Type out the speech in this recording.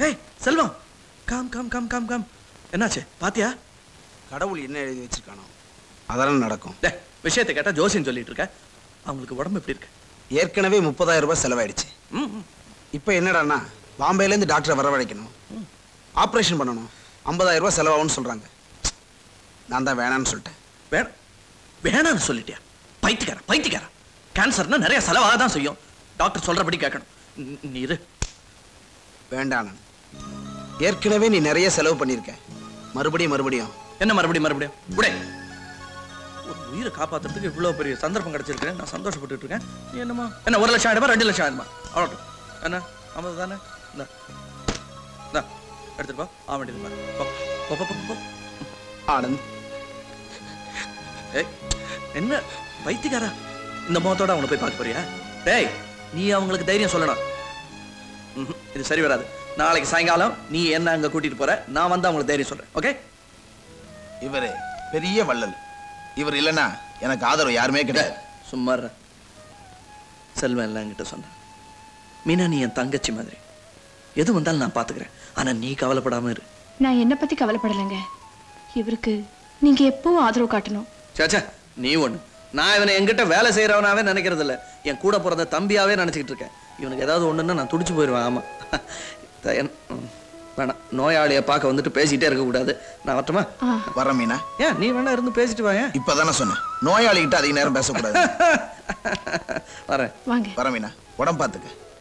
ஏய் செல்வம் காம் காம் காம் காம் காம் என்னாச்சு பாத்தியா கடவுள் என்ன எழுதி வச்சிருக்கானோ அதெல்லாம் நடக்கும் டே விஷயத்தை கேட்டா ஜோசியம் சொல்லிட்டு இருக்க அவங்களுக்கு உடம்பு எப்படி இருக்கு ஏற்கனவே முப்பதாயிரம் ரூபாய் செலவாயிடுச்சு ம், ம். இப்போ என்னடான்னா பாம்பேலேருந்து டாக்டரை வரவழைக்கணும் ஆப்ரேஷன் பண்ணணும் ஐம்பதாயிரம் ரூபாய் செலவாகும்னு சொல்கிறாங்க நான் தான் வேணான்னு சொல்லிட்டேன் வேணாம் வேணாம்னு சொல்லிட்டியா பைத்தியக்காரன் பைத்தியக்காரன் கேன்சர்னா நிறைய செலவாக தான் செய்யும் டாக்டர் சொல்றபடி கேட்கணும் ந- நீ இரு வேண்டாம் நான் ஏற்கனவே நீ நிறைய செலவு பண்ணியிருக்க மறுபடியும் மறுபடியும் என்ன மறுபடியும் மறுபடியும் விடே ஒரு உயிரை காப்பாத்துறதுக்கு இவ்வளவு பெரிய சந்தர்ப்பம் கிடைச்சிருக்கு நான் சந்தோஷப்பட்டுட்டு இருக்கேன் நீ என்னமா என்ன ஒரு லட்சம் ஆயிடுமா ரெண்டு லட்சம் ஆயிடுமா அவ்வளோ என்ன ஐம்பது தானே இந்த இந்த எடுத்துட்டு போ ஆ வேண்டியது பாரு போ போ போ, போ போ ஆனந்த் ஏய் என்ன பைத்தியக்காரா இந்த முகத்தோட அவங்கள போய் பார்க்க போறியா டேய் நீ அவங்களுக்கு தைரியம் சொல்லணும் ம்ஹும், இது சரி வராது நாளைக்கு சாயங்காலம் நீ என்ன அங்க கூட்டிட்டு போற நான் வந்து அவங்களுக்கு தைரியம் சொல்றேன் ஓகே இவரு பெரிய வள்ளல் இவர் இல்லைன்னா எனக்கு ஆதரவு யாருமே கிடையாது சும்மா இரு. செல்வன் எல்லாம் என்கிட்ட சொன்னான் மீனா நீ என் தங்கச்சி மாதிரி எது வந்தாலும் நான் பாத்துக்கிறேன் ஆனா நீ கவலைப்படாம இரு நான் என்ன பத்தி கவலைப்படலைங்க இவருக்கு நீங்க எப்பவும் ஆதரவு காட்டணும் சாச்சா நீ ஒண்ணு நான் இவனை என்கிட்ட வேலை செய்யறவனாவே நினைக்கிறது இல்ல என் கூட பிறந்த தம்பியாவே நினைச்சுக்கிட்டு இருக்கேன் இவனுக்கு ஏதாவது ஒண்ணுன்னா நான் துடிச்சு போயிடுவேன் ஆமா த- என்- ம், வேணாம் நோயாளியை பார்க்க வந்துட்டு பேசிட்டே இருக்க கூடாது நான் வரட்டுமா வர மீனா ஏன் நீ வேணா இருந்து பேசிட்டு வாங்க இப்பதானே சொன்னேன் நோயாளிகிட்ட அதிக நேரம் பேசக்கூடாது வரேன் வாங்க வர மீனா உடம்பு பார்த்துக்க